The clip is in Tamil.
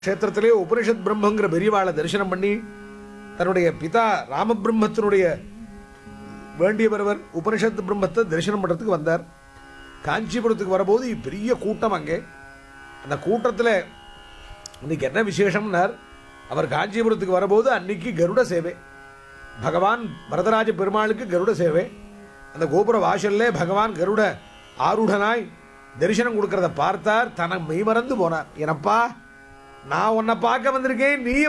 க்ஷேத்திரத்திலே உபனிஷத் பிரம்மங்கிற பெரியவாளை தரிசனம் பண்ணி தன்னுடைய பிதா ராமபிரம்மத்தினுடைய வேண்டியவரவர் உபனிஷத் பிரம்மத்தை தரிசனம் பண்றதுக்கு வந்தார் காஞ்சிபுரத்துக்கு வரபோது பெரிய கூட்டம் அங்கே அந்த கூட்டத்தில் இன்னைக்கு என்ன விசேஷம்னார் அவர் காஞ்சிபுரத்துக்கு வரபோது அன்னைக்கு கருட சேவை பகவான் வரதராஜ பெருமாளுக்கு கருட சேவை அந்த கோபுர வாசல்லே பகவான் கருட ஆருடனாய் தரிசனம் கொடுக்கறத பார்த்தார் தனக்கு மெய்மறந்து போனார் எனப்பா நான் உன்னை பார்க்க வந்திருக்கேன் நீ